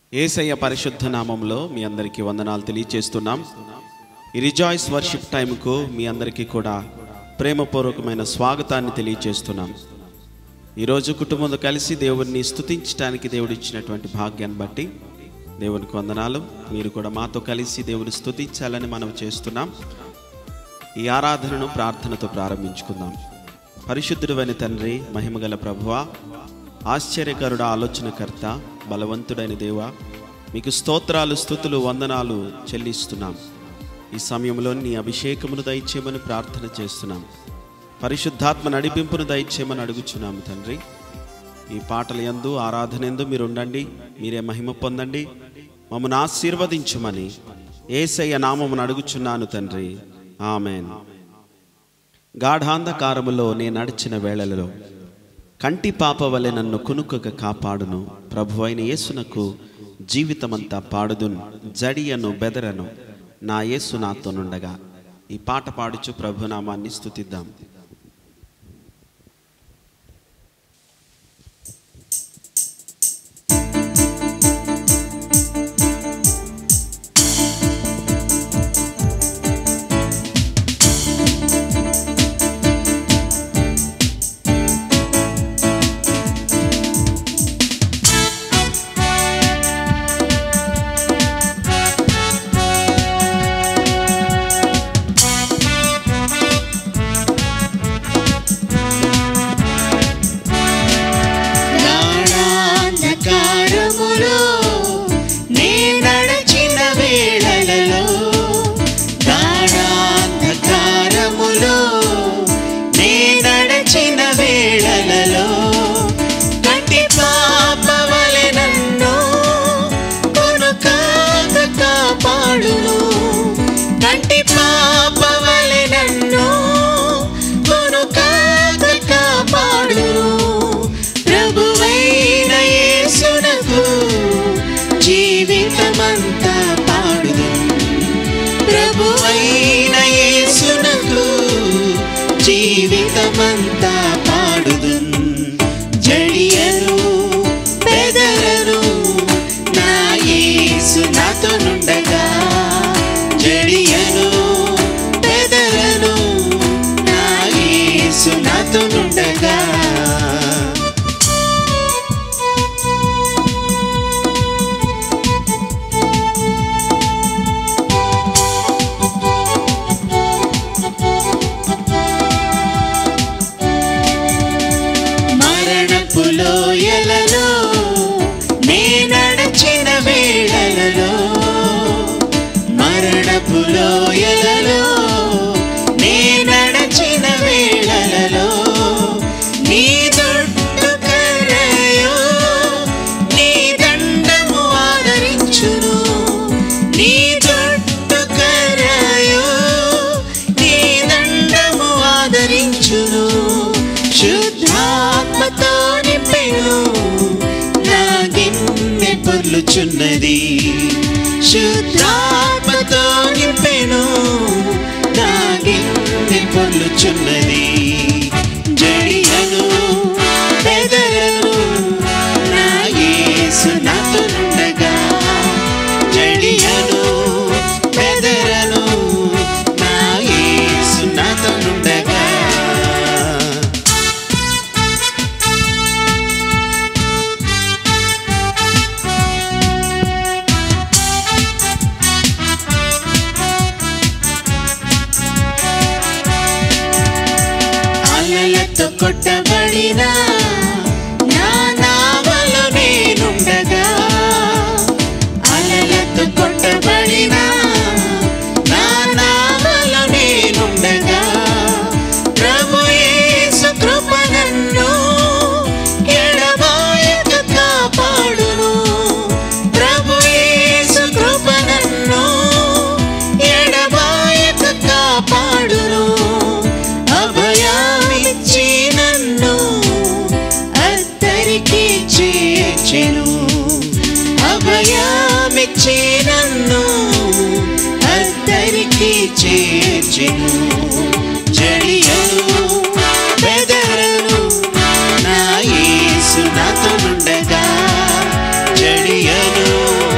ఏసయ్య పరిశుద్ధ నామంలో మీ అందరికీ వందనాలు తెలియచేస్తున్నాం ఈ రిజాయిస్ వర్షిప్ టైంకు మీ అందరికీ కూడా ప్రేమపూర్వకమైన స్వాగతాన్ని తెలియచేస్తున్నాం ఈరోజు కుటుంబంతో కలిసి దేవుడిని స్తుతించడానికి దేవుడు ఇచ్చినటువంటి భాగ్యాన్ని బట్టి దేవునికి వందనాలు మీరు కూడా మాతో కలిసి దేవుని స్తుతించాలని మనం చేస్తున్నాం ఈ ఆరాధనను ప్రార్థనతో ప్రారంభించుకుందాం పరిశుద్ధుడైన తండ్రి మహిమగల ప్రభువ ఆశ్చర్యకరుడ ఆలోచనకర్త బలవంతుడైన దేవ మీకు స్తోత్రాలు స్థుతులు వందనాలు చెల్లిస్తున్నాం ఈ సమయంలో నీ అభిషేకమును దయచేయమని ప్రార్థన చేస్తున్నాం పరిశుద్ధాత్మ నడిపింపును దయచేయమని అడుగుచున్నాము తండ్రి ఈ పాటల యందు ఆరాధన యందు మీరు ఉండండి మీరే మహిమ పొందండి మమ్మల్ని ఆశీర్వదించమని ఏసయ్య నామమును అడుగుచున్నాను తండ్రి ఆమెన్ గాఢాంధకారములో నేను నడిచిన వేళలలో కంటి పాప వలె నన్ను కునుకగా కాపాడును ప్రభు అయిన యేసునకు జీవితమంతా పాడుదును జడియను బెదరను నా యేసు నాతోనుండగా ఈ పాట పాడుచు ప్రభునామాన్ని స్తుతిద్దాం గాఢాంధకారములో నే నడచిన వేళలలో గాఢాంధకారములో నే నడచిన వేళలలో కంటి పాప వలె నన్ను కొనుకాక కాపాడును కంటి పాప వలె నన్ను కొనుకాక కాపాడును ప్రభువైన యేసునకు జీవితమంతా పాడుదు ప్రభువైన యేసునకు జీవితమంతా పాడుదు జడియను బెదరను నా యేసు నాతో నుండగా జడియను బెదరను నా యేసు నాతో నుండగా మరణపు లోయలలో నే నడచిన వేళలలో మరణపు లోయలలో నే నడచిన వేళలలో నీ దొడ్డు కర్రయో నీ దండము ఆదరించును నీ దొడ్డు కర్రయో నీ దండము ఆదరించును శుద్ధాత్మతో నింపెను నా గిన్నె పొర్లుచున్నది శుద్ధాత్మతో నింపెను నా గిన్నె పొర్లుచున్నది జడియను బెదరను నా యేసు నాతో నుండగా జడియను బెదరను నా యేసు నాతో నుండగా అలలతో కొట్టబడిన నా నావలో నేనుండగా అలలతో కొట్టబడిన నా నావలో నేనుండగా ప్రభు యేసు కృప నన్ను ఎడబాయక కాపాడును ప్రభు యేసు కృప నన్ను ఎడబాయక కాపాడును అభయామిచ్చి నన్ను అద్దరికి చేర్చెను అభయామిచ్చి నన్ను అద్దరికి చేర్చెను జడియను బెదరను నా యేసు నాతో నుండగా జడియను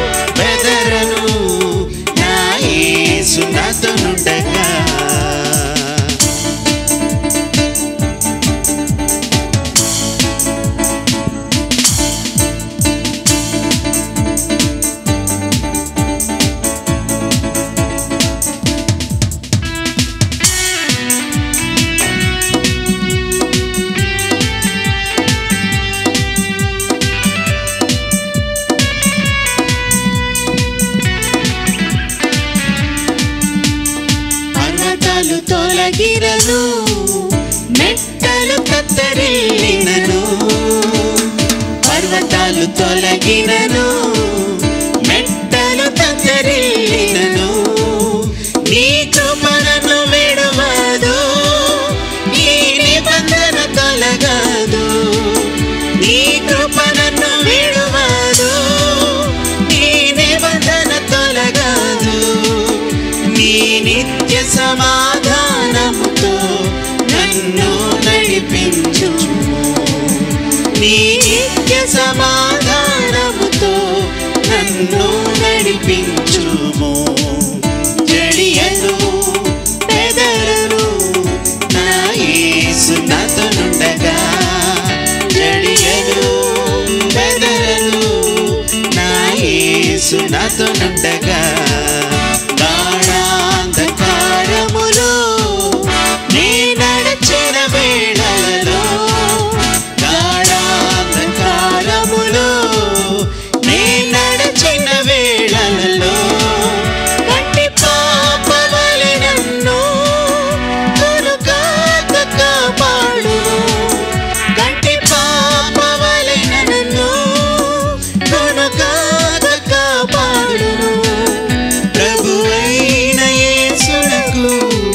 తొలగిరను మెట్టలు కత్తరిల్లినను పర్వతాలు తొలగినను మెట్టలు కత్తరిల్లినను నీ కృపణను విడువదు నీ నిబంధన తొలగదు నీ కృపణను విడువదు నీ నిబంధన తొలగదు నీ నిత్య సమాధానముతో నన్ను నడిపించుము నీ నిత్య సమాధానముతో నన్ను నడిపించుము జడియను పెదరను నా యేసు నాతో నుండగా జడియను పెదరను నా యేసు నాతో నుండగా గాఢాంధకారములో నీ నడచిన వేళలలో గాఢాంధకారములో నీ నడచిన వేళలలో కంటి పాపవలె నన్ను కొనుకాక కాపాడు కంటి పాపవలె నన్ను కొనుకాక కాపాడును ప్రభువైన యేసునకు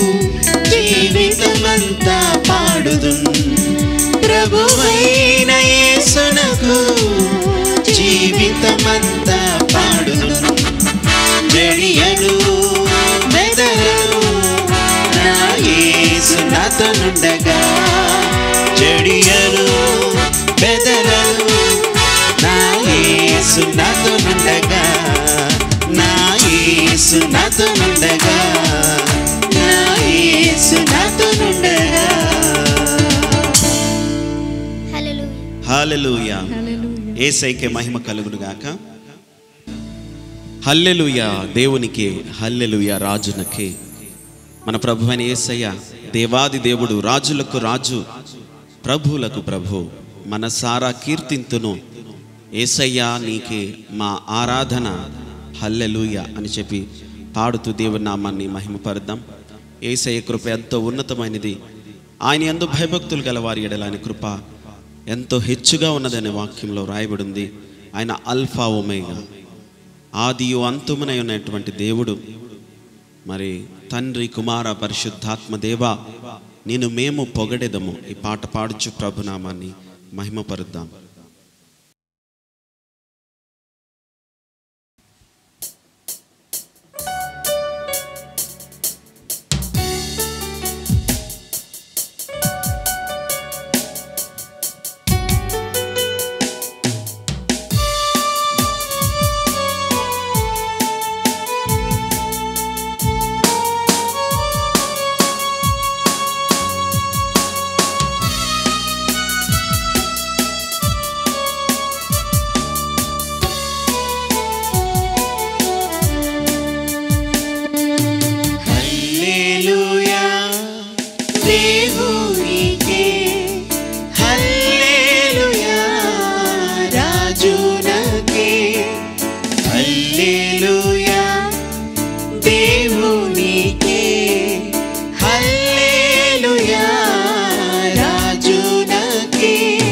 జీవితమంతా పాడుదు ప్రభువైన యేసునకు జీవితమంతా పాడుదు జడియను మెదరను నా యేసు నాతో నుండగా జడియను బెదరను నా యేసు నాతో నుండగా నా యేసు నాతో నుండగా నా యేసు నాతో నుండగా హాలెలూయా ఏసైకే మహిమ కలుగును గాక హల్లెలూయా దేవునికి హల్లెలూయా రాజునకి మన ప్రభు అని ఏసయ్య దేవాది దేవుడు రాజులకు రాజు ప్రభువులకు ప్రభు మన సారా కీర్తింతును ఏసయ్యా నీకే మా ఆరాధన హల్లెలూయా అని చెప్పి పాడుతూ దేవుని నామాన్ని మహిమపరుద్దాం ఏసయ్య కృప ఎంతో ఉన్నతమైనది ఆయన ఎందు భయభక్తులు గల వారి ఎడలాని కృప ఎంతో హెచ్చుగా ఉన్నదనే వాక్యంలో రాయబడింది ఆయన అల్ఫా ఒమేగా ఆదియు అంతుమనై ఉన్నటువంటి దేవుడు మరి తండ్రి కుమార పరిశుద్ధాత్మ దేవా నేను మేము పొగడెదము ఈ పాట పాడుచు ప్రభునామాన్ని మహిమపరుద్దాం హల్లెలూయా దేవునికే హల్లెలూయా రాజునకే హల్లెలూయా దేవునికే హల్లెలూయా రాజునకే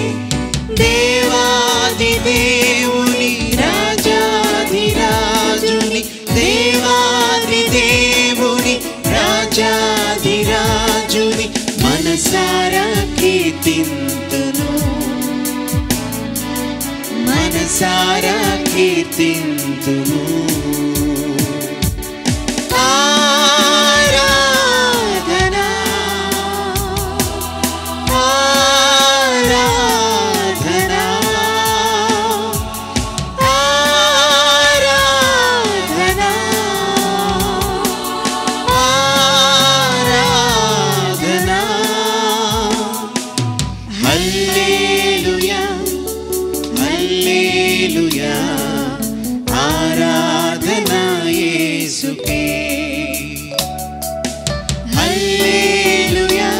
దేవాది దేవుని రాజాది రాజుని దేవాది దేవుని రాజాది రాజుని మనసారా కీర్తింతును మనసారా కీర్తింతును ఆరాధనా ఆరాధనా ఆరాధనా ఆరాధనా హల్లెలూయా హల్లెలూయా ఆరాధనా యేసుకే హల్లెలూయా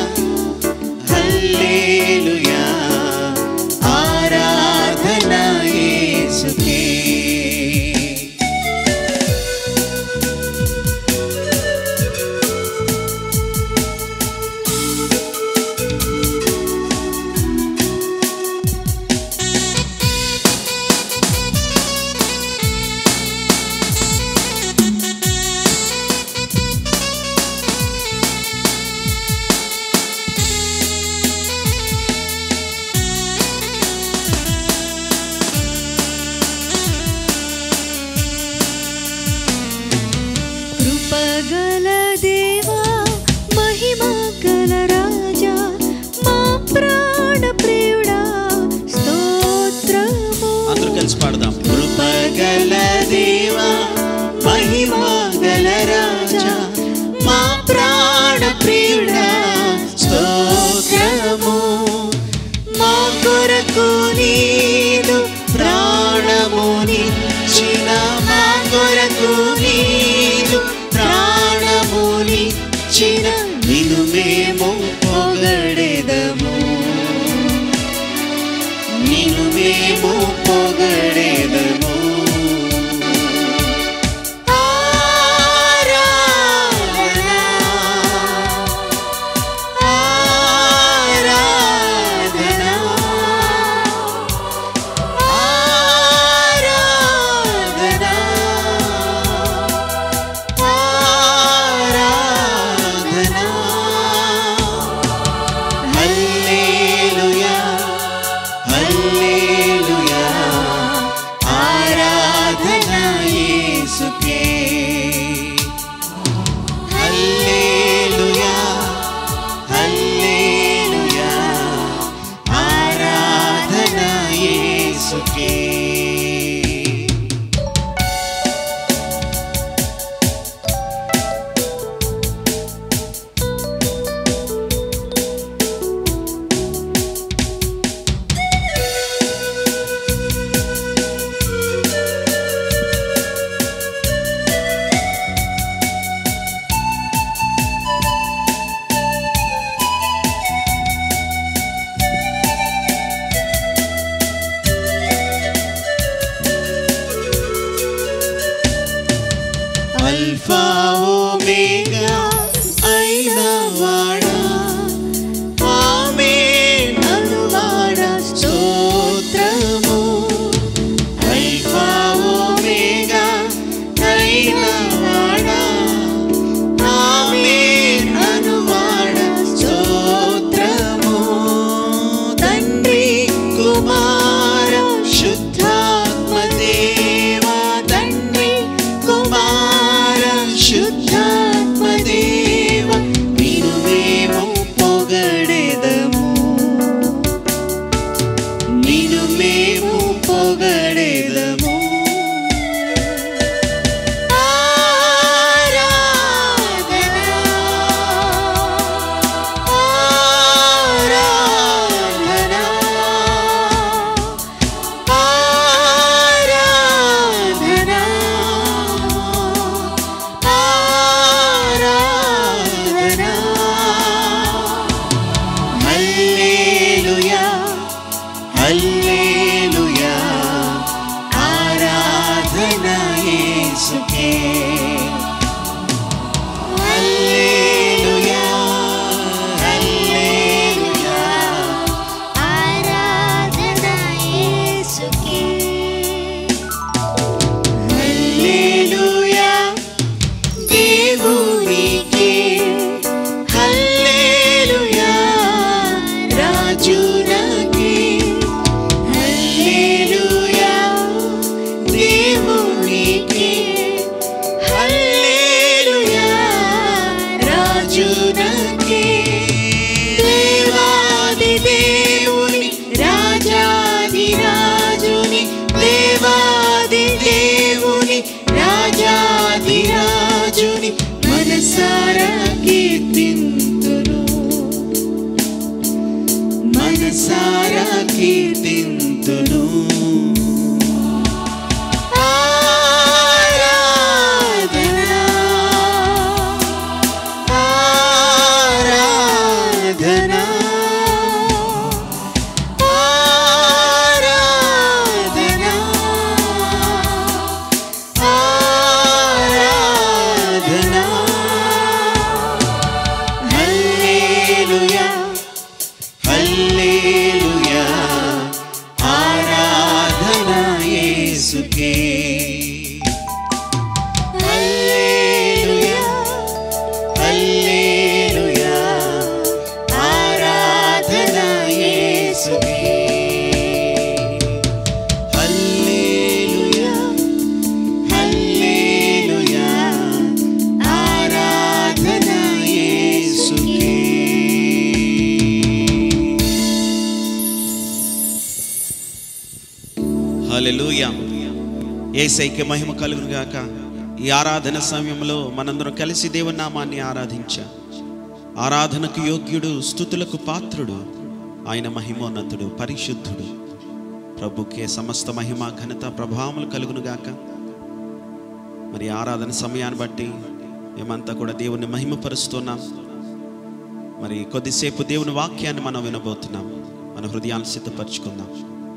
హల్లెలూయా ఆరాధనా యేసుకే కృపగల దేవా మహిమా గల రాజా మా ప్రాణ ప్రియుడా స్తోత్రము అందరూ కలిసి పాడదాం కృపగల దేవా మహిమగల రాజా మా ప్రాణ ప్రియుడా స్తోత్రము మా కొరకు నీదు ప్రాణమునిచ్చిన మా కొరకు నీదు ప్రాణమునిచ్చిన నిన్ను మేము పొగడెదము నిన్ను మేము పొగడెదము ఆరాధన ఆరాధన ఆరాధన ఆరాధన హల్లెలూయా హల్లెలూయా ఆరాధన యేసుకే హల్లెలూయా హల్లెలూయా ఆరాధన యేసుకే అల్ఫా ఓమేగా అయిన వాడా ఆమేన్ అనువాడా స్తోత్రము అల్ఫా ఓమేగా అయిన వాడా ఆమేన్ అనువాడా స్తోత్రము తండ్రి కుమార శుద్ధాత్మ దేవా తండ్రి కుమార శుద్ధాత్మ దేవ నిన్ను మేము పొగడెదము నిన్ను మేము పొగడెదము ఆరాధన ఆరాధన ఆరాధన ఆరాధన హల్లెలూయా హల్లెలూయా ఆరాధన యేసుకే హల్లెలూయా హల్లెలూయా ఆరాధన యేసుకే హల్లెలూయా దేవునికి హల్లెలూయా రాజునకి హల్లెలూయా దేవునికి హల్లెలూయా రాజునకి దేవాది దేవుని రాజాది రాజుని దేవాది దేవుని రాజాది రాజుని మనసారా కీర్తింతును మనసారా కీర్తింతును ఆరాధన ఆరాధన ఆరాధన ఆరాధన హల్లెలూయా హల్లెలూయా ఆరాధన యేసుకే హల్లెలూయా హల్లెలూయా ఆరాధన యేసుకే హల్లెలూయా హల్లెలూయా ఆరాధన హల్లెలూయా ఏసైకి మహిమ కలుగును గాక ఈ ఆరాధన సమయంలో మనందరం కలిసి దేవుని నామాన్ని ఆరాధించాం ఆరాధనకు యోగ్యుడు స్థుతులకు పాత్రుడు ఆయన మహిమోన్నతుడు పరిశుద్ధుడు ప్రభుకే సమస్త మహిమ ఘనత ప్రభావములు కలుగును గాక మరి ఆరాధన సమయాన్ని బట్టి మేమంతా కూడా దేవుని మహిమపరుస్తున్నాం మరి కొద్దిసేపు దేవుని వాక్యాన్ని మనం వినబోతున్నాం మన హృదయాన్ని సిద్ధపరచుకుందాం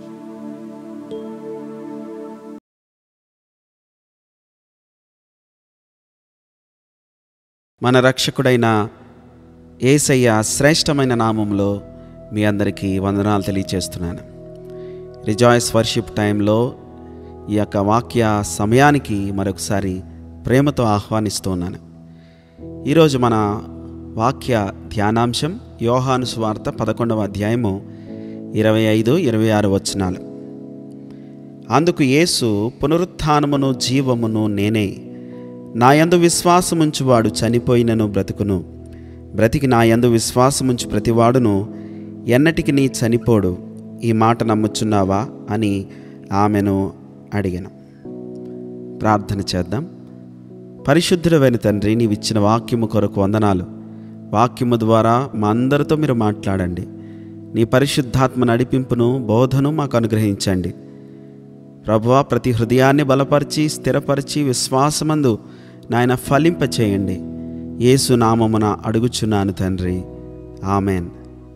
మన రక్షకుడైన ఏసయ్య శ్రేష్టమైన నామంలో మీ అందరికీ వందనాలు తెలియచేస్తున్నాను రిజాయిస్ వర్షిప్ టైంలో ఈ యొక్క వాక్య సమయానికి మరొకసారి ప్రేమతో ఆహ్వానిస్తున్నాను ఈరోజు మన వాక్య ధ్యానాంశం యోహాను సువార్త పదకొండవ అధ్యాయము ఇరవై ఐదు ఇరవై ఆరు వచనాలు అందుకు యేసు పునరుత్థానమును జీవమును నేనే నా యందు విశ్వాసముంచువాడు చనిపోయినను బ్రతుకును బ్రతికి నా యందు విశ్వాసముంచు ప్రతివాడును ఎన్నటికి నీ చనిపోడు ఈ మాట నమ్ముచున్నావా అని ఆమెను అడిగాను ప్రార్థన చేద్దాం పరిశుద్ధుడైన తండ్రి నీవిచ్చిన వాక్యము కొరకు వందనాలు వాక్యము ద్వారా మా అందరితో మీరు మాట్లాడండి నీ పరిశుద్ధాత్మ నడిపింపును బోధను మాకు అనుగ్రహించండి ప్రభువా ప్రతి హృదయాన్ని బలపరిచి స్థిరపరిచి విశ్వాసమందు నాయన ఫలింపచేయండి యేసు నామమున అడుగుచున్నాను తండ్రి ఆమెన్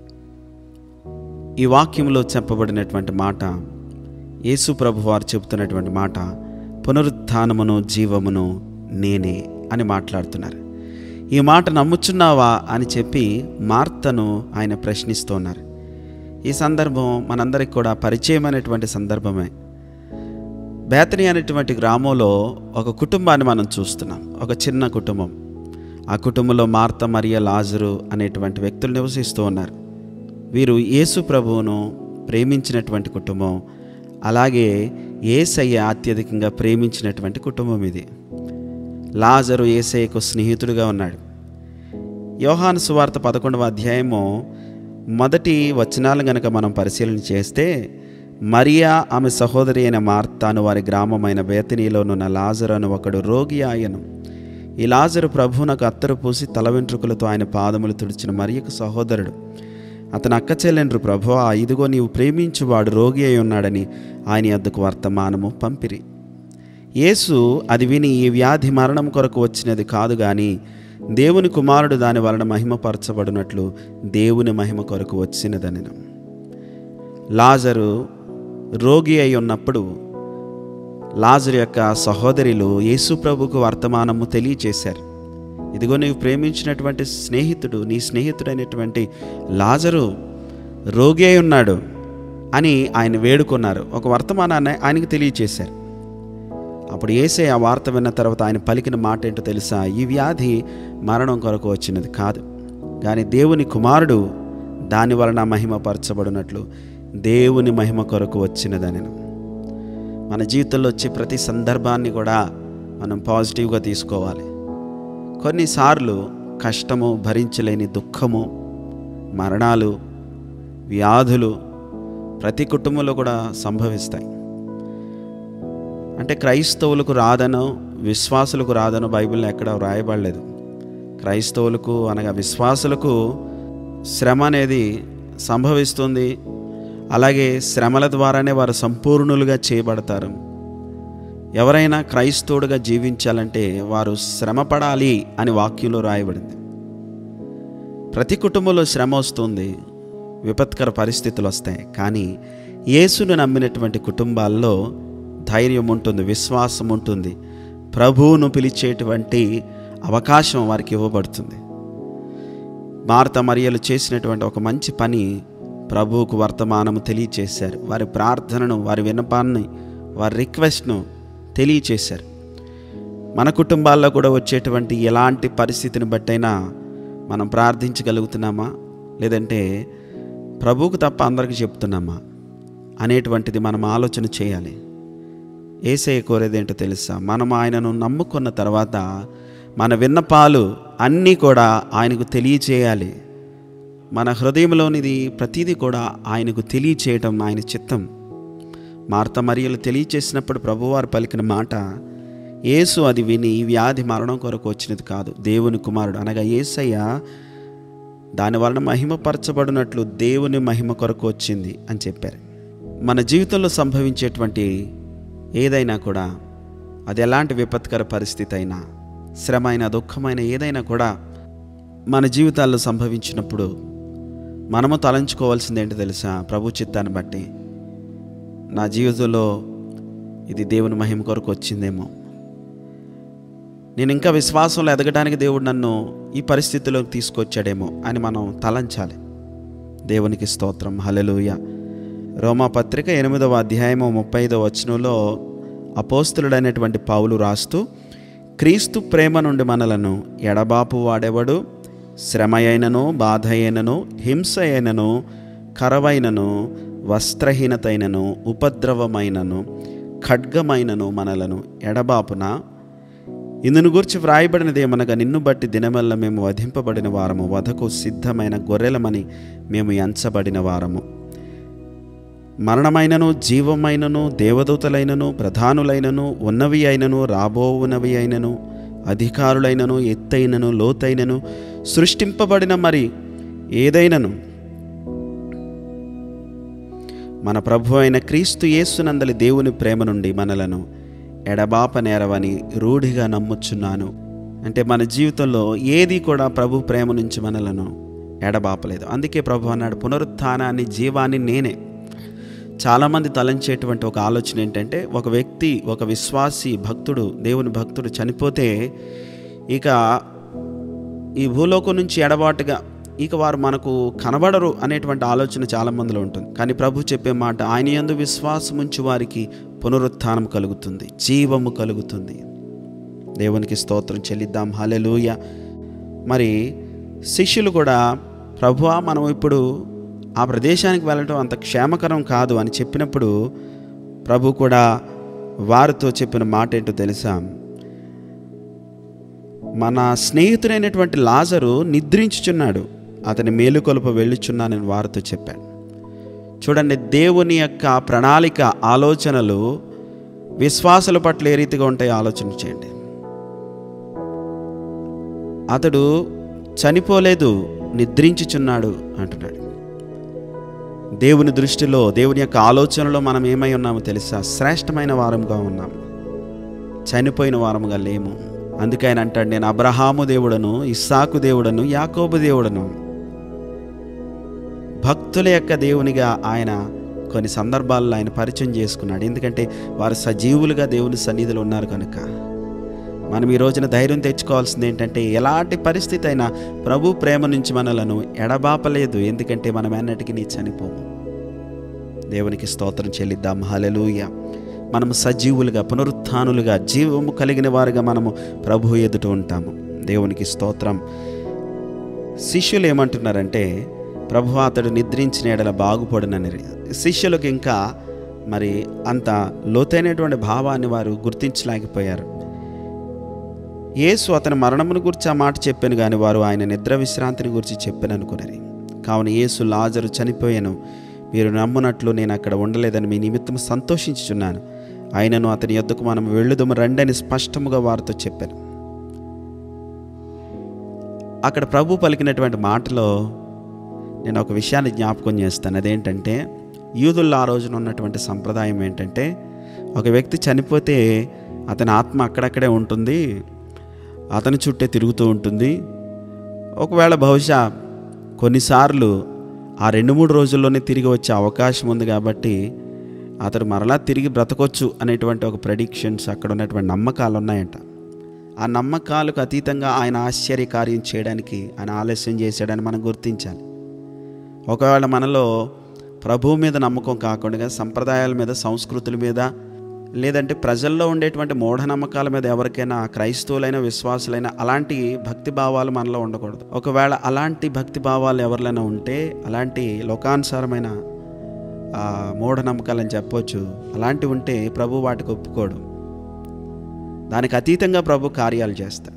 ఈ వాక్యంలో చెప్పబడినటువంటి మాట యేసు ప్రభు వారు చెబుతున్నటువంటి మాట పునరుత్థానమును జీవమును నేనే అని మాట్లాడుతున్నారు ఈ మాట నమ్ముచున్నావా అని చెప్పి మార్తను ఆయన ప్రశ్నిస్తున్నారు ఈ సందర్భం మనందరికి కూడా పరిచయమైనటువంటి సందర్భమే బేతని అనేటువంటి గ్రామంలో ఒక కుటుంబాన్ని మనం చూస్తున్నాం ఒక చిన్న కుటుంబం ఆ కుటుంబంలో మార్త మరియ లాజరు అనేటువంటి వ్యక్తులు నివసిస్తూ ఉన్నారు వీరు యేసు ప్రభువును ప్రేమించినటువంటి కుటుంబం అలాగే ఏసయ్య అత్యధికంగా ప్రేమించినటువంటి కుటుంబం ఇది లాజరు ఏసయ్యకు స్నేహితుడిగా ఉన్నాడు యోహాను సువార్త పదకొండవ అధ్యాయము మొదటి వచనాలు గనక మనం పరిశీలన చేస్తే మరియా ఆమె సహోదరి అయిన మార్తాను వారి గ్రామమైన బేతనీలోనున్న లాజరు అని ఒకడు రోగి ఆయను ఈ లాజరు ప్రభువునకు అత్తరు పూసి తల వెంట్రుకలతో ఆయన పాదములు తుడిచిన మరియకు సహోదరుడు అతని అక్క చెల్లెండ్రు ప్రభు ఆ ఇదిగో నీవు ప్రేమించువాడు రోగి అయి ఉన్నాడని ఆయన వద్దకు వర్తమానము పంపిరి యేసు అది విని ఈ వ్యాధి మరణం కొరకు వచ్చినది కాదు గాని దేవుని కుమారుడు దాని వలన మహిమపరచబడినట్లు దేవుని మహిమ కొరకు వచ్చినదనెను లాజరు రోగి అయి ఉన్నప్పుడు లాజరు యొక్క సహోదరులు యేసు ప్రభుకు వర్తమానము తెలియచేశారు ఇదిగో నీవు ప్రేమించినటువంటి స్నేహితుడు నీ స్నేహితుడైనటువంటి లాజరు రోగి అయి ఉన్నాడు అని ఆయన వేడుకున్నారు ఒక వర్తమానాన్ని ఆయనకు తెలియచేశారు అప్పుడు ఏసే ఆ వార్త విన్న తర్వాత ఆయన పలికిన మాట ఏంటో తెలుసా ఈ వ్యాధి మరణం కొరకు వచ్చినది కాదు కానీ దేవుని కుమారుడు దాని వలన మహిమపరచబడినట్లు దేవుని మహిమ కొరకు వచ్చినదని మన జీవితంలో వచ్చే ప్రతి సందర్భాన్ని కూడా మనం పాజిటివ్గా తీసుకోవాలి కొన్నిసార్లు కష్టము భరించలేని దుఃఖము మరణాలు వ్యాధులు ప్రతి కుటుంబంలో కూడా సంభవిస్తాయి అంటే క్రైస్తవులకు రాదనో విశ్వాసులకు రాదనో బైబిల్లో ఎక్కడ వ్రాయబడలేదు క్రైస్తవులకు అనగా విశ్వాసులకు శ్రమ అనేది సంభవిస్తుంది అలాగే శ్రమల ద్వారానే వారు సంపూర్ణులుగా చేయబడతారు ఎవరైనా క్రైస్తవుడుగా జీవించాలంటే వారు శ్రమపడాలి అని వాక్యంలో రాయబడింది ప్రతి కుటుంబంలో శ్రమ వస్తుంది విపత్కర పరిస్థితులు వస్తాయి కానీ యేసును నమ్మినటువంటి కుటుంబాల్లో ధైర్యం ఉంటుంది విశ్వాసం ఉంటుంది ప్రభువును పిలిచేటువంటి అవకాశం వారికి ఇవ్వబడుతుంది భారత మరియలు చేసినటువంటి ఒక మంచి పని ప్రభువుకు వర్తమానము తెలియచేశారు వారి ప్రార్థనను వారి వినపాన్ని వారి రిక్వెస్ట్ను తెలియచేశారు మన కుటుంబాల్లో కూడా వచ్చేటువంటి ఎలాంటి పరిస్థితిని బట్టైనా మనం ప్రార్థించగలుగుతున్నామా లేదంటే ప్రభువుకు తప్ప అందరికీ చెప్తున్నామా అనేటువంటిది మనం ఆలోచన చేయాలి ఏసయ్య కోరేదేంటో తెలుసా మనం ఆయనను నమ్ముకున్న తర్వాత మన విన్నపాలు అన్నీ కూడా ఆయనకు తెలియచేయాలి మన హృదయంలోనిది ప్రతిదీ కూడా ఆయనకు తెలియచేయటం ఆయన చిత్తం మార్త మరియలు తెలియచేసినప్పుడు ప్రభువారు పలికిన మాట యేసు అది విని ఈ వ్యాధి మరణం కొరకు వచ్చినది కాదు దేవుని కుమారుడు అనగా యేసయ్య దాని వలన మహిమపరచబడినట్లు దేవుని మహిమ కొరకు వచ్చింది అని చెప్పారు మన జీవితంలో సంభవించేటువంటి ఏదైనా కూడా అది ఎలాంటి విపత్కర పరిస్థితి అయినా శ్రమ అయినా దుఃఖమైన ఏదైనా కూడా మన జీవితాల్లో సంభవించినప్పుడు మనము తలంచుకోవాల్సింది ఏంటో తెలుసా ప్రభు చిత్తాన్ని బట్టి నా జీవితంలో ఇది దేవుని మహిమ కొరకు వచ్చిందేమో నేను ఇంకా విశ్వాసంలో ఎదగడానికి దేవుడు నన్ను ఈ పరిస్థితిలోకి తీసుకొచ్చాడేమో అని మనం తలంచాలి దేవునికి స్తోత్రం హలెలూయ రోమా పత్రిక ఎనిమిదవ అధ్యాయము ముప్పై ఐదవ వచనంలో అపోస్తులుడైనటువంటి పౌలు రాస్తూ క్రీస్తు ప్రేమ నుండి మనలను ఎడబాపు వాడెవడు శ్రమ అయినను బాధ అయినను హింస అయినను కరవైనను వస్త్రహీనతైనను ఉపద్రవమైనను ఖడ్గమైనను మనలను ఎడబాపున ఇందును గురించి వ్రాయబడినది ఏమనగా నిన్ను బట్టి దినమల్ల మేము వధింపబడిన వారము వధకు సిద్ధమైన గొర్రెలమని మేము ఎంచబడిన వారము మరణమైనను జీవమైనను దేవదూతలైనను ప్రధానులైనను ఉన్నవి అయినను రాబోవునవి అయినను అధికారులైనను ఎత్తైనను లోతైనను సృష్టింపబడిన మరి ఏదైనను మన ప్రభు అయిన క్రీస్తు యేసునందలి దేవుని ప్రేమ నుండి మనలను ఎడబాప నేరవని రూఢిగా నమ్ముచున్నాను అంటే మన జీవితంలో ఏది కూడా ప్రభు ప్రేమ నుంచి మనలను ఎడబాపలేదు అందుకే ప్రభు అన్నాడు పునరుత్థానాన్ని జీవాన్ని నేనే చాలామంది తలంచేటువంటి ఒక ఆలోచన ఏంటంటే ఒక వ్యక్తి ఒక విశ్వాసి భక్తుడు దేవుని భక్తుడు చనిపోతే ఇక ఈ భూలోకం నుంచి ఎడబాటుగా ఇక వారు మనకు కనబడరు అనేటువంటి ఆలోచన చాలా మందిలో ఉంటుంది కానీ ప్రభు చెప్పే మాట ఆయన యందు విశ్వాసం ఉంచి వారికి పునరుత్థానం కలుగుతుంది జీవము కలుగుతుంది దేవునికి స్తోత్రం చెల్లిద్దాం హలెలూయ మరి శిష్యులు కూడా ప్రభువా మనం ఇప్పుడు ఆ ప్రదేశానికి వెళ్ళటం అంత క్షేమకరం కాదు అని చెప్పినప్పుడు ప్రభు కూడా వారితో చెప్పిన మాట ఏంటో తెలుసా మన స్నేహితుడైనటువంటి లాజరు నిద్రించుచున్నాడు అతని మేలుకొలుపు వెళ్ళుచున్నానని వారితో చెప్పాడు చూడండి దేవుని యొక్క ప్రణాళిక ఆలోచనలు విశ్వాసుల పట్ల ఏ రీతిగా ఉంటాయో ఆలోచన చేయండి అతడు చనిపోలేదు నిద్రించుచున్నాడు అంటున్నాడు దేవుని దృష్టిలో దేవుని యొక్క ఆలోచనలో మనం ఏమై ఉన్నామో తెలుసా శ్రేష్టమైన వారంగా ఉన్నాం చనిపోయిన వారముగా లేము అందుకే ఆయన అంటాడు నేను అబ్రహాము దేవుడను ఇస్సాకు దేవుడను యాకోబు దేవుడను భక్తుల యొక్క దేవునిగా ఆయన కొన్ని సందర్భాల్లో ఆయన పరిచయం చేసుకున్నాడు ఎందుకంటే వారు సజీవులుగా దేవుని సన్నిధిలో ఉన్నారు కనుక మనం ఈ రోజున ధైర్యం తెచ్చుకోవాల్సింది ఏంటంటే ఎలాంటి పరిస్థితి అయినా ప్రభు ప్రేమ నుంచి మనలను ఎడబాపలేదు ఎందుకంటే మనం ఎన్నటికీ నీ చనిపోము దేవునికి స్తోత్రం చెల్లిద్దాం హలెలూయ మనము సజీవులుగా పునరుత్థానులుగా జీవము కలిగిన వారుగా మనము ప్రభు ఎదుట ఉంటాము దేవునికి స్తోత్రం శిష్యులు ఏమంటున్నారంటే ప్రభు అతడు నిద్రించిన ఎడల బాగుపడునని శిష్యులకు ఇంకా మరి అంత లోతైనటువంటి భావాన్ని వారు గుర్తించలేకపోయారు యేసు అతని మరణమును గురించి ఆ మాట చెప్పాను కానీ వారు ఆయన నిద్ర విశ్రాంతిని గురించి చెప్పాను అనుకున్నారు కావున యేసు లాజరు చనిపోయాను మీరు నమ్మునట్లు నేను అక్కడ ఉండలేదని మీ నిమిత్తం సంతోషించుచున్నాను ఆయనను అతని యొద్దకు మనం వెళ్ళుదము రండి అని స్పష్టముగా వారితో చెప్పాను అక్కడ ప్రభు పలికినటువంటి మాటలో నేను ఒక విషయాన్ని జ్ఞాపకం చేస్తాను అదేంటంటే యూదుల్లో ఆ రోజున ఉన్నటువంటి సంప్రదాయం ఏంటంటే ఒక వ్యక్తి చనిపోతే అతని ఆత్మ అక్కడక్కడే ఉంటుంది అతని చుట్టే తిరుగుతూ ఉంటుంది ఒకవేళ బహుశా కొన్నిసార్లు ఆ రెండు మూడు రోజుల్లోనే తిరిగి వచ్చే అవకాశం ఉంది కాబట్టి అతడు మరలా తిరిగి బ్రతకొచ్చు అనేటువంటి ఒక ప్రెడిక్షన్స్ అక్కడ ఉన్నటువంటి నమ్మకాలు ఉన్నాయంట ఆ నమ్మకాలకు అతీతంగా ఆయన ఆశ్చర్య కార్యం చేయడానికి ఆయన ఆలస్యం చేశాడని మనం గుర్తించాలి ఒకవేళ మనలో ప్రభువు మీద నమ్మకం కాకుండా సంప్రదాయాల మీద సంస్కృతుల మీద లేదంటే ప్రజల్లో ఉండేటువంటి మూఢనమ్మకాల మీద ఎవరికైనా క్రైస్తవులైన విశ్వాసులైన అలాంటి భక్తి భావాలు మనలో ఉండకూడదు ఒకవేళ అలాంటి భక్తి భావాలు ఎవరిలైనా ఉంటే అలాంటి లోకానుసారమైన ఆ, మూఢనమ్మకాలని చెప్పొచ్చు అలాంటివి ఉంటే ప్రభు వాటికి ఒప్పుకోడు దానికి అతీతంగా ప్రభు కార్యాలు చేస్తాడు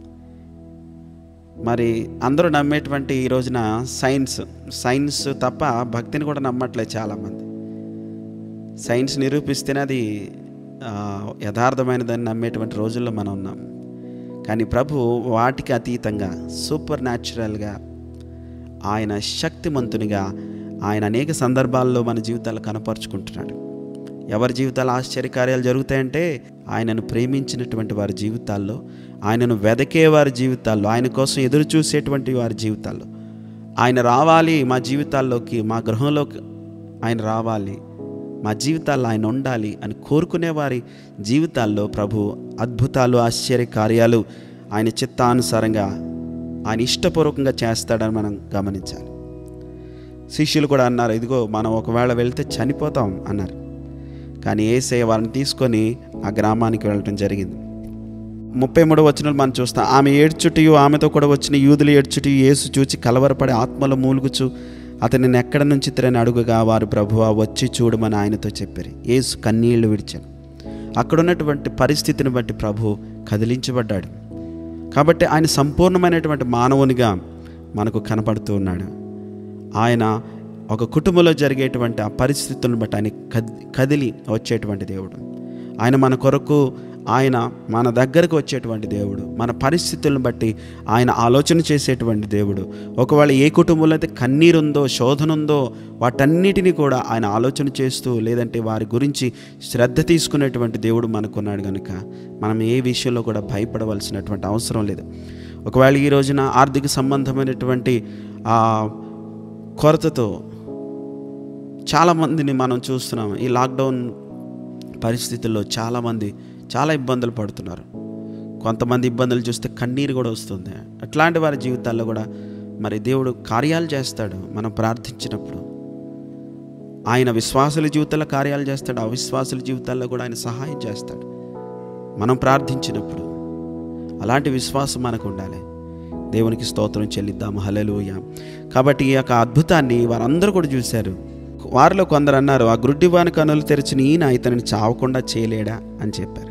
మరి అందరూ నమ్మేటువంటి ఈ రోజున సైన్స్ సైన్స్ తప్ప భక్తిని కూడా నమ్మట్లేదు చాలామంది సైన్స్ నిరూపిస్తేనే అది ఆ, యథార్థమైనదని నమ్మేటువంటి రోజుల్లో మనం ఉన్నాం కానీ ప్రభు వాటికి అతీతంగా సూపర్ న్యాచురల్గా ఆయన శక్తిమంతునిగా ఆయన అనేక సందర్భాల్లో మన జీవితాలు కనపరుచుకుంటున్నాడు ఎవరి జీవితాలు ఆశ్చర్యకార్యాలు జరుగుతాయంటే ఆయనను ప్రేమించినటువంటి వారి జీవితాల్లో ఆయనను వెదకే వారి జీవితాల్లో ఆయన కోసం ఎదురు చూసేటువంటి వారి జీవితాల్లో ఆయన రావాలి మా జీవితాల్లోకి మా గృహంలోకి ఆయన రావాలి మా జీవితాల్లో ఆయన ఉండాలి అని కోరుకునే వారి జీవితాల్లో ప్రభు అద్భుతాలు ఆశ్చర్య కార్యాలు ఆయన చిత్తానుసారంగా ఆయన ఇష్టపూర్వకంగా చేస్తాడని మనం గమనించాలి శిష్యులు కూడా అన్నారు ఇదిగో మనం ఒకవేళ వెళ్తే చనిపోతాం అన్నారు కానీ ఏసయ్య వారిని తీసుకొని ఆ గ్రామానికి వెళ్ళటం జరిగింది ముప్పై మూడు వచనాలు మనం చూస్తాం ఆమె ఏడ్చుటియు ఆమెతో కూడా వచ్చిన యూదులు ఏడ్చుటియు యేసు చూచి కలవరపడి ఆత్మలో మూలుగుచు అతనిని ఎక్కడ నుంచి తిరని అడుగుగా వారు ప్రభువా వచ్చి చూడమని ఆయనతో చెప్పారు యేసు కన్నీళ్లు విడిచాను అక్కడ ఉన్నటువంటి పరిస్థితిని బట్టి ప్రభు కదిలించబడ్డాడు కాబట్టి ఆయన సంపూర్ణమైనటువంటి మానవునిగా మనకు కనపడుతూ ఉన్నాడు ఆయన ఒక కుటుంబంలో జరిగేటువంటి ఆ పరిస్థితులను బట్టి ఆయన కది కదిలి వచ్చేటువంటి దేవుడు ఆయన మన కొరకు ఆయన మన దగ్గరకు వచ్చేటువంటి దేవుడు మన పరిస్థితులను బట్టి ఆయన ఆలోచన చేసేటువంటి దేవుడు ఒకవేళ ఏ కుటుంబంలో అయితే కన్నీరుందో శోధన ఉందో వాటన్నిటిని కూడా ఆయన ఆలోచన చేస్తూ లేదంటే వారి గురించి శ్రద్ధ తీసుకునేటువంటి దేవుడు మనకున్నాడు కనుక మనం ఏ విషయంలో కూడా భయపడవలసినటువంటి అవసరం లేదు ఒకవేళ ఈ రోజున ఆర్థిక సంబంధమైనటువంటి ఆ కొరతతో చాలామందిని మనం చూస్తున్నాం ఈ లాక్డౌన్ పరిస్థితుల్లో చాలామంది చాలా ఇబ్బందులు పడుతున్నారు కొంతమంది ఇబ్బందులు చూస్తే కన్నీరు కూడా వస్తుంది అట్లాంటి వారి జీవితాల్లో కూడా మరి దేవుడు కార్యాలు చేస్తాడు మనం ప్రార్థించినప్పుడు ఆయన విశ్వాసుల జీవితాల్లో కార్యాలు చేస్తాడు అవిశ్వాసుల జీవితాల్లో కూడా ఆయన సహాయం చేస్తాడు మనం ప్రార్థించినప్పుడు అలాంటి విశ్వాసం మనకు ఉండాలి దేవునికి స్తోత్రం చెల్లిద్దాము హలలుయ కాబట్టి ఈ యొక్క అద్భుతాన్ని వారందరూ కూడా చూశారు వారిలో కొందరు అన్నారు ఆ గ్రుడ్డివాని కనులు తెరిచిన ఈయన ఇతనిని చావకుండా చేయలేడా అని చెప్పారు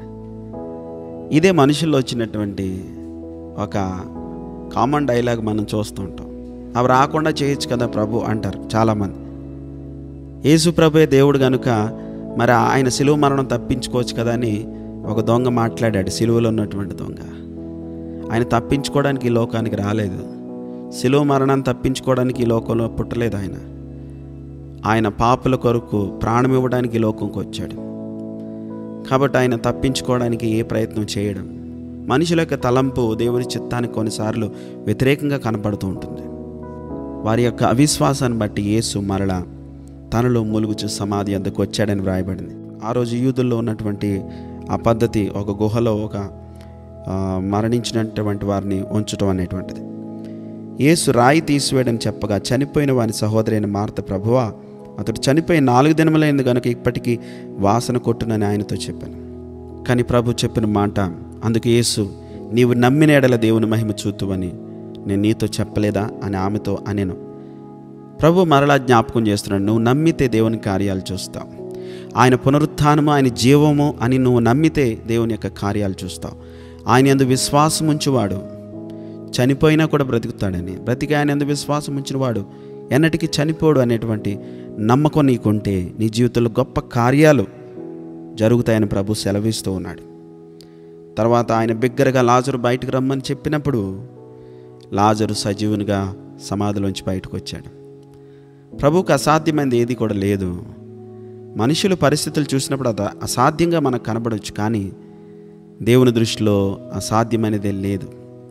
ఇదే మనుషుల్లో వచ్చినటువంటి ఒక కామన్ డైలాగ్ మనం చూస్తుంటాం అవి రాకుండా చేయొచ్చు కదా ప్రభు అంటారు చాలామంది యేసు ప్రభుయే దేవుడు కనుక మరి ఆయన సిలువ మరణం తప్పించుకోవచ్చు కదా అని ఒక దొంగ మాట్లాడాడు సిలువలో ఉన్నటువంటి దొంగ ఆయన తప్పించుకోవడానికి ఈ లోకానికి రాలేదు సిలువ మరణాన్ని తప్పించుకోవడానికి ఈ లోకంలో పుట్టలేదు ఆయన ఆయన పాపుల కొరకు ప్రాణం ఇవ్వడానికి ఈ లోకంకి వచ్చాడు కాబట్టి ఆయన తప్పించుకోవడానికి ఏ ప్రయత్నం చేయడం మనుషుల యొక్క తలంపు దేవుని చిత్తానికి కొన్నిసార్లు వ్యతిరేకంగా కనపడుతూ ఉంటుంది వారి యొక్క అవిశ్వాసాన్ని బట్టి యేసు మరల తనలో మూలుగుచు సమాధి అందుకు వచ్చాడని వ్రాయబడింది ఆ రోజు యూదుల్లో ఉన్నటువంటి ఆ పద్ధతి ఒక గుహలో ఒక ఆ, మరణించినటువంటి వారిని ఉంచడం అనేటువంటిది యేసు రాయి తీసివేయడని చెప్పగా చనిపోయిన వాని సహోదరి అయిన మార్త ప్రభువా అతడు చనిపోయి నాలుగు దినములైంది కనుక ఇప్పటికీ వాసన కొట్టునని ఆయనతో చెప్పాను కానీ ప్రభు చెప్పిన మాట అందుకు యేసు నీవు నమ్మిన ఎడల దేవుని మహిమ చూతువని నేను నీతో చెప్పలేదా అని ఆమెతో అనేను ప్రభు మరలా జ్ఞాపకం చేస్తున్నాడు నువ్వు నమ్మితే దేవుని కార్యాలు చూస్తావు ఆయన పునరుత్థానము ఆయన జీవము అని నువ్వు నమ్మితే దేవుని యొక్క కార్యాలు చూస్తావు ఆయన ఎందు విశ్వాసం ఉంచువాడు చనిపోయినా కూడా బ్రతుకుతాడని బ్రతికి ఆయన ఎందు విశ్వాసం ఉంచినవాడు ఎన్నటికీ చనిపోడు అనేటువంటి నమ్మకం నీకుంటే నీ జీవితంలో గొప్ప కార్యాలు జరుగుతాయని ప్రభు సెలవిస్తూ ఉన్నాడు తర్వాత ఆయన బిగ్గరగా లాజరు బయటకు రమ్మని చెప్పినప్పుడు లాజరు సజీవునిగా సమాధిలోంచి బయటకు వచ్చాడు ప్రభువుకు అసాధ్యమైనది ఏది కూడా లేదు మనుషుల పరిస్థితులు చూసినప్పుడు అది అసాధ్యంగా మనకు కనబడవచ్చు కానీ దేవుని దృష్టిలో అసాధ్యమైనదే లేదు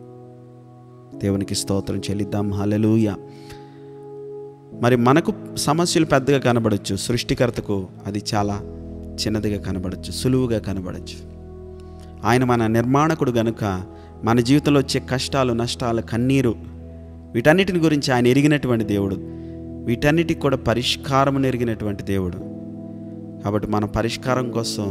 దేవునికి స్తోత్రం చెల్లిద్దాం హల్లెలూయ మరి మనకు సమస్యలు పెద్దగా కనబడచ్చు సృష్టికర్తకు అది చాలా చిన్నదిగా కనబడచ్చు సులువుగా కనబడచ్చు ఆయన మన నిర్మాణకుడు గనుక మన జీవితంలో వచ్చే కష్టాలు నష్టాలు కన్నీరు వీటన్నిటిని గురించి ఆయన ఎరిగినటువంటి దేవుడు వీటన్నిటికి కూడా పరిష్కారం ఎరిగినటువంటి దేవుడు కాబట్టి మన పరిష్కారం కోసం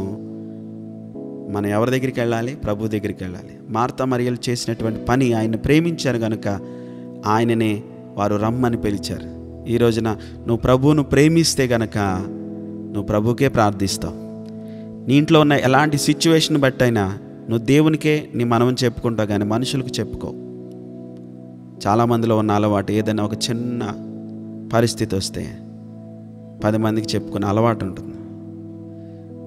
మనం ఎవరి దగ్గరికి వెళ్ళాలి ప్రభు దగ్గరికి వెళ్ళాలి మార్తా మరియలు చేసినటువంటి పని ఆయన ప్రేమించారు కనుక ఆయననే వారు రమ్మని పిలిచారు ఈ రోజున నువ్వు ప్రభువును ప్రేమిస్తే గనక నువ్వు ప్రభుకే ప్రార్థిస్తావు నీ ఇంట్లో ఉన్న ఎలాంటి సిచ్యువేషన్ బట్టి అయినా నువ్వు దేవునికే నీ మనవని చెప్పుకుంటావు కానీ మనుషులకు చెప్పుకో చాలామందిలో ఉన్న అలవాటు ఏదైనా ఒక చిన్న పరిస్థితి వస్తే పది మందికి చెప్పుకునే అలవాటు ఉంటుంది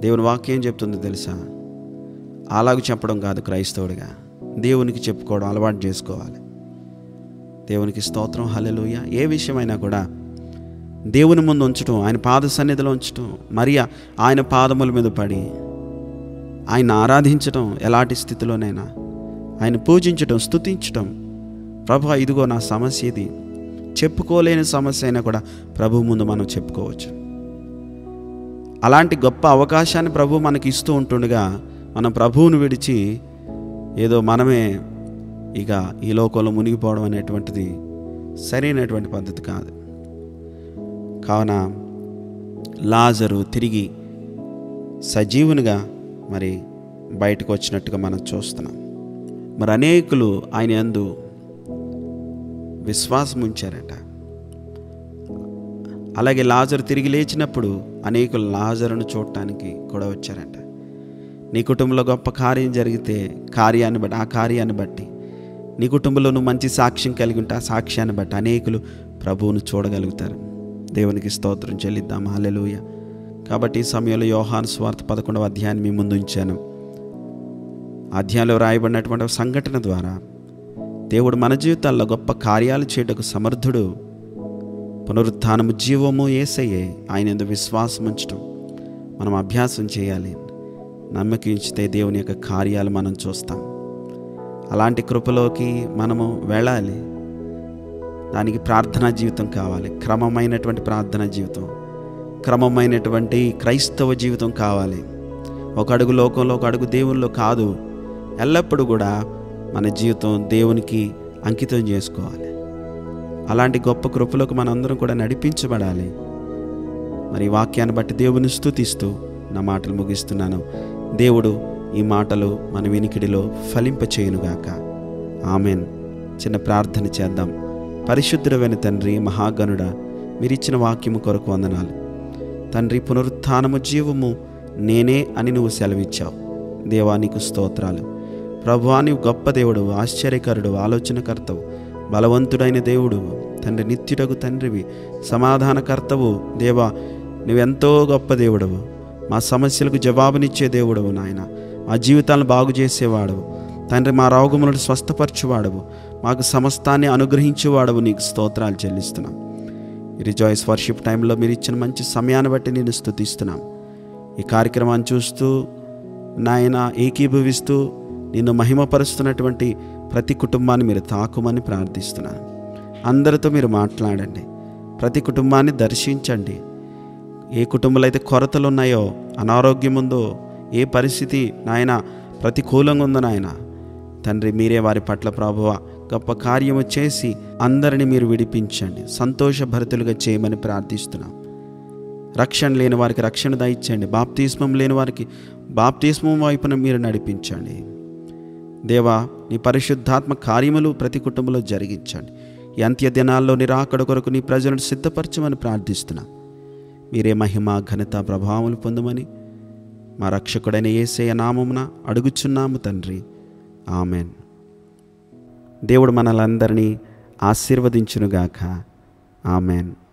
దేవుని వాక్యం చెప్తుందో తెలుసా అలాగ చెప్పడం కాదు క్రైస్తవుడిగా దేవునికి చెప్పుకోవడం అలవాటు చేసుకోవాలి దేవునికి స్తోత్రం హల్లెలూయ ఏ విషయమైనా కూడా దేవుని ముందు ఉంచడం ఆయన పాద సన్నిధిలో ఉంచడం మరియా ఆయన పాదముల మీద పడి ఆయన ఆరాధించడం ఎలాంటి స్థితిలోనైనా ఆయన పూజించడం స్తుతించడం ప్రభు ఇదిగో నా సమస్య ఇది చెప్పుకోలేని సమస్య అయినా కూడా ప్రభు ముందు మనం చెప్పుకోవచ్చు అలాంటి గొప్ప అవకాశాన్ని ప్రభు మనకి ఇస్తూ ఉంటుండగా మనం ప్రభువును విడిచి ఏదో మనమే ఇక ఈ లోకంలో మునిగిపోవడం అనేటువంటిది సరైనటువంటి పద్ధతి కాదు కావున లాజరు తిరిగి సజీవునిగా మరి బయటకు వచ్చినట్టుగా మనం చూస్తున్నాం మరి అనేకులు ఆయన యందు విశ్వాసం ఉంచారట అలాగే లాజరు తిరిగి లేచినప్పుడు అనేకులు లాజరును చూడటానికి కూడా వచ్చారంట నీ కుటుంబంలో గొప్ప కార్యం జరిగితే కార్యాన్ని బట్టి ఆ కార్యాన్ని బట్టి నీ కుటుంబంలో నువ్వు మంచి సాక్ష్యం కలిగి ఉంటే ఆ సాక్ష్యాన్ని బట్టి అనేకులు ప్రభువును చూడగలుగుతారు దేవునికి స్తోత్రం చెల్లిద్దాం హల్లెలూయ కాబట్టి ఈ సమయంలో యోహాను స్వార్థ పదకొండవ అధ్యాయాన్ని మీ ముందు ఉంచాను ఆ అధ్యాయంలో రాయబడినటువంటి ఒక సంఘటన ద్వారా దేవుడు మన జీవితాల్లో గొప్ప కార్యాలు చేయటకు సమర్థుడు పునరుత్థానము జీవము ఏసయ్యే ఆయన ఎందు విశ్వాసం ఉంచటం మనం అభ్యాసం చేయాలి నమ్మకించితే దేవుని యొక్క కార్యాలు మనం చూస్తాం అలాంటి కృపలోకి మనము వెళ్ళాలి దానికి ప్రార్థనా జీవితం కావాలి క్రమమైనటువంటి ప్రార్థనా జీవితం క్రమమైనటువంటి క్రైస్తవ జీవితం కావాలి ఒక అడుగు లోకంలో ఒక అడుగు దేవుల్లో కాదు ఎల్లప్పుడూ కూడా మన జీవితం దేవునికి అంకితం చేసుకోవాలి అలాంటి గొప్ప కృపలకు మనందరం కూడా నడిపించబడాలి మరి ఈ వాక్యాన్ని బట్టి దేవుని స్తుతిస్తూ నా మాటలు ముగిస్తున్నాను దేవుడు ఈ మాటలు మన వినికిడిలో ఫలింపచేయునుగాక ఆమెన్ చిన్న ప్రార్థన చేద్దాం పరిశుద్ధుడైన తండ్రి మహాగణుడ మీరిచ్చిన వాక్యము కొరకు వందనాలు తండ్రి పునరుత్థానము జీవము నేనే అని నువ్వు సెలవిచ్చావు దేవా నీకు స్తోత్రాలు ప్రభువా నీవు గొప్ప దేవుడు ఆశ్చర్యకరుడు ఆలోచనకర్తవు బలవంతుడైన దేవుడు తండ్రి నిత్యుడగు తండ్రివి సమాధానకర్తవు దేవా నువ్వెంతో గొప్ప దేవుడవు మా సమస్యలకు జవాబునిచ్చే దేవుడవు నాయన మా జీవితాలను బాగు చేసేవాడవు తండ్రి మా రోగములను స్వస్థపరచువాడవు మాకు సమస్తాన్ని అనుగ్రహించేవాడవు నీకు స్తోత్రాలు చెల్లిస్తున్నాం రిజాయిస్ వర్షిప్ టైంలో మీరు ఇచ్చిన మంచి సమయాన్ని బట్టి నేను స్తుతిస్తున్నాం ఈ కార్యక్రమాన్ని చూస్తూ నాయన ఏకీభవిస్తూ నిన్ను మహిమపరుస్తున్నటువంటి ప్రతి కుటుంబాన్ని మీరు తాకుమని ప్రార్థిస్తున్నాను అందరితో మీరు మాట్లాడండి ప్రతి కుటుంబాన్ని దర్శించండి ఏ కుటుంబంలో అయితే కొరతలు ఉన్నాయో అనారోగ్యం ఉందో ఏ పరిస్థితి నాయన ప్రతికూలంగా ఉందో నాయన తండ్రి మీరే వారి పట్ల ప్రభువ గొప్ప కార్యము చేసి అందరిని మీరు విడిపించండి సంతోషభరితులుగా చేయమని ప్రార్థిస్తున్నాం రక్షణ లేని వారికి రక్షణ దయచండి బాప్తిస్మం లేని వారికి బాప్తిస్మం వైపున మీరు నడిపించండి దేవా నీ పరిశుద్ధాత్మ కార్యములు ప్రతి కుటుంబంలో జరిగించండి ఈ అంత్య దినాల్లో నీ రాకడ కొరకు నీ ప్రజలను సిద్ధపరచమని ప్రార్థిస్తున్నాం మీరే మహిమ ఘనత ప్రభావములు పొందమని మా రక్షకుడైన ఏసయ నామమున అడుగుచున్నాము తండ్రి ఆమెన్ దేవుడు మనలందరినీ ఆశీర్వదించునుగాక ఆమెన్